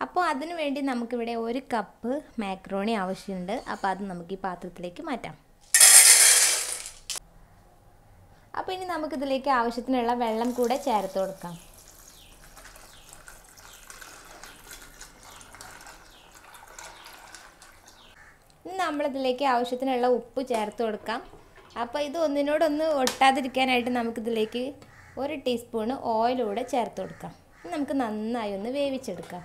അപ്പോൾ അതിനു വേണ്ടി നമുക്കിവിടെ ഒരു കപ്പ് മാക്രോണി ആവശ്യമുണ്ട് അപ്പോൾ അത് നമുക്ക് ഈ പാത്രത്തിലേക്ക് മാറ്റാം അപ്പോൾ ഇനി നമുക്കിതിലേക്ക് ആവശ്യത്തിനുള്ള വെള്ളം കൂടെ ചേർത്ത് കൊടുക്കാം ഇനി നമ്മളിതിലേക്ക് ആവശ്യത്തിനുള്ള ഉപ്പ് ചേർത്ത് കൊടുക്കാം അപ്പോൾ ഇത് ഒന്നിനോടൊന്ന് ഒട്ടാതിരിക്കാനായിട്ട് നമുക്കിതിലേക്ക് ഒരു ടീസ്പൂണ് ഓയിലൂടെ ചേർത്ത് കൊടുക്കാം ഇനി നമുക്ക് നന്നായി ഒന്ന് വേവിച്ചെടുക്കാം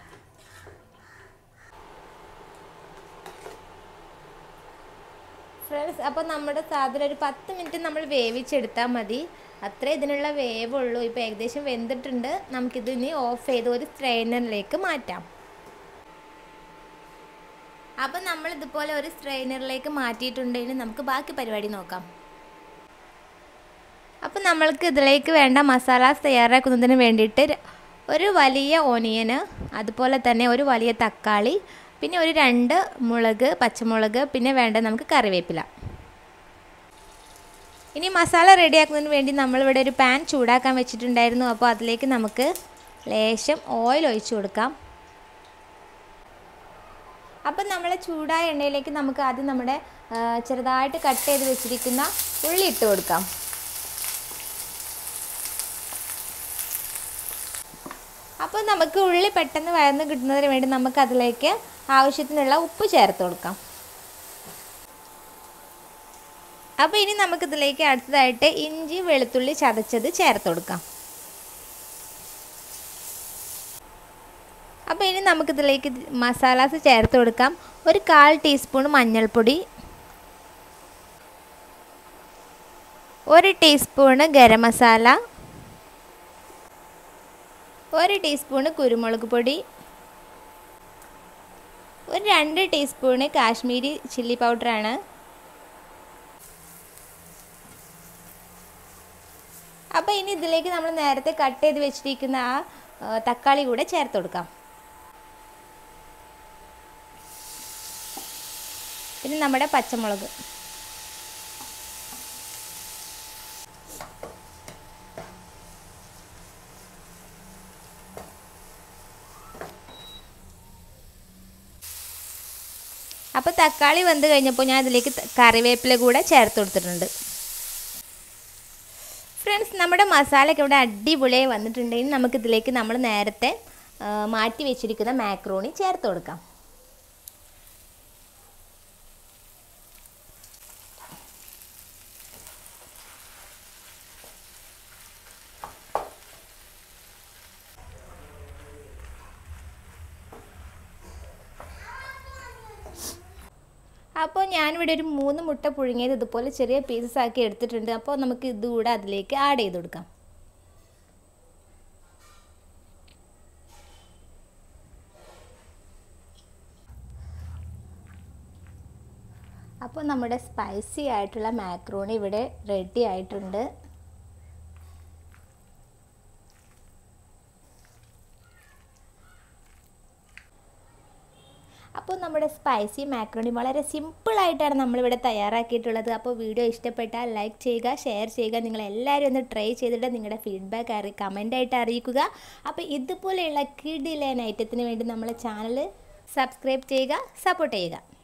ഫ്രണ്ട്സ് അപ്പോൾ നമ്മുടെ സാധനം ഒരു പത്ത് മിനിറ്റ് നമ്മൾ വേവിച്ചെടുത്താൽ മതി അത്രേ ഇതിനുള്ള വേവുള്ളൂ ഇപ്പോൾ ഏകദേശം വെന്തിട്ടുണ്ട് നമുക്കിത് ഇനി ഓഫ് ചെയ്ത് ഒരു സ്ട്രെയിനറിലേക്ക് മാറ്റാം അപ്പം നമ്മൾ ഇതുപോലെ ഒരു സ്ട്രെയിനറിലേക്ക് മാറ്റിയിട്ടുണ്ടെങ്കിൽ നമുക്ക് ബാക്കി പരിപാടി നോക്കാം അപ്പം നമ്മൾക്ക് ഇതിലേക്ക് വേണ്ട മസാലാസ് തയ്യാറാക്കുന്നതിന് വേണ്ടിയിട്ട് ഒരു വലിയ ഓനിയന് അതുപോലെ തന്നെ ഒരു വലിയ തക്കാളി പിന്നെ ഒരു രണ്ട് മുളക് പച്ചമുളക് പിന്നെ വേണ്ട നമുക്ക് കറിവേപ്പില ഇനി മസാല റെഡിയാക്കുന്നതിന് വേണ്ടി നമ്മളിവിടെ ഒരു പാൻ ചൂടാക്കാൻ വെച്ചിട്ടുണ്ടായിരുന്നു അപ്പോൾ അതിലേക്ക് നമുക്ക് ലേശം ഓയിൽ ഒഴിച്ചു കൊടുക്കാം അപ്പം നമ്മൾ ചൂടായ എണ്ണയിലേക്ക് നമുക്ക് ആദ്യം നമ്മുടെ ചെറുതായിട്ട് കട്ട് ചെയ്ത് വെച്ചിരിക്കുന്ന ഉള്ളി ഇട്ട് കൊടുക്കാം അപ്പോൾ നമുക്ക് ഉള്ളി പെട്ടെന്ന് വയർന്ന് കിട്ടുന്നതിന് വേണ്ടി നമുക്ക് അതിലേക്ക് ആവശ്യത്തിനുള്ള ഉപ്പ് ചേർത്ത് കൊടുക്കാം അപ്പോൾ ഇനി നമുക്കിതിലേക്ക് അടുത്തതായിട്ട് ഇഞ്ചി വെളുത്തുള്ളി ചതച്ചത് ചേർത്ത് കൊടുക്കാം അപ്പോൾ ഇനി നമുക്കിതിലേക്ക് മസാലാസ് ചേർത്ത് കൊടുക്കാം ഒരു കാൽ ടീസ്പൂൺ മഞ്ഞൾപ്പൊടി ഒരു ടീസ്പൂണ് ഗരം മസാല ഒരു ടീസ്പൂണ് കുരുമുളക് പൊടി ഒരു രണ്ട് ടീസ്പൂണ് കാശ്മീരി ചില്ലി പൗഡറാണ് അപ്പോൾ ഇനി ഇതിലേക്ക് നമ്മൾ നേരത്തെ കട്ട് ചെയ്ത് വെച്ചിരിക്കുന്ന ആ തക്കാളി കൂടെ ചേർത്ത് കൊടുക്കാം പിന്നെ നമ്മുടെ പച്ചമുളക് അപ്പോൾ തക്കാളി വെന്ത് കഴിഞ്ഞപ്പോൾ ഞാൻ ഇതിലേക്ക് കറിവേപ്പില കൂടെ ചേർത്ത് കൊടുത്തിട്ടുണ്ട് ഫ്രണ്ട്സ് നമ്മുടെ മസാലയൊക്കെ ഇവിടെ അടിപൊളിയായി വന്നിട്ടുണ്ടെങ്കിൽ നമുക്കിതിലേക്ക് നമ്മൾ നേരത്തെ മാറ്റി വെച്ചിരിക്കുന്ന മാക്രോണി ചേർത്ത് കൊടുക്കാം അപ്പോൾ ഞാനിവിടെ ഒരു മൂന്ന് മുട്ട പുഴുങ്ങിയത് ഇതുപോലെ ചെറിയ പീസസ് ആക്കി എടുത്തിട്ടുണ്ട് അപ്പോൾ നമുക്ക് ഇതുകൂടെ അതിലേക്ക് ആഡ് ചെയ്ത് കൊടുക്കാം അപ്പോൾ നമ്മുടെ സ്പൈസി ആയിട്ടുള്ള മാക്രോണി ഇവിടെ റെഡി ആയിട്ടുണ്ട് അപ്പോൾ നമ്മുടെ സ്പൈസി മാക്രോണി വളരെ സിമ്പിളായിട്ടാണ് നമ്മളിവിടെ തയ്യാറാക്കിയിട്ടുള്ളത് അപ്പോൾ വീഡിയോ ഇഷ്ടപ്പെട്ടാൽ ലൈക്ക് ചെയ്യുക ഷെയർ ചെയ്യുക നിങ്ങൾ എല്ലാവരും ഒന്ന് ട്രൈ ചെയ്തിട്ട് നിങ്ങളുടെ ഫീഡ്ബാക്ക് അറി കമൻ്റായിട്ട് അറിയിക്കുക അപ്പോൾ ഇതുപോലെയുള്ള കിഡിലൈൻ ഐറ്റത്തിന് വേണ്ടി നമ്മളെ ചാനൽ സബ്സ്ക്രൈബ് ചെയ്യുക സപ്പോർട്ട് ചെയ്യുക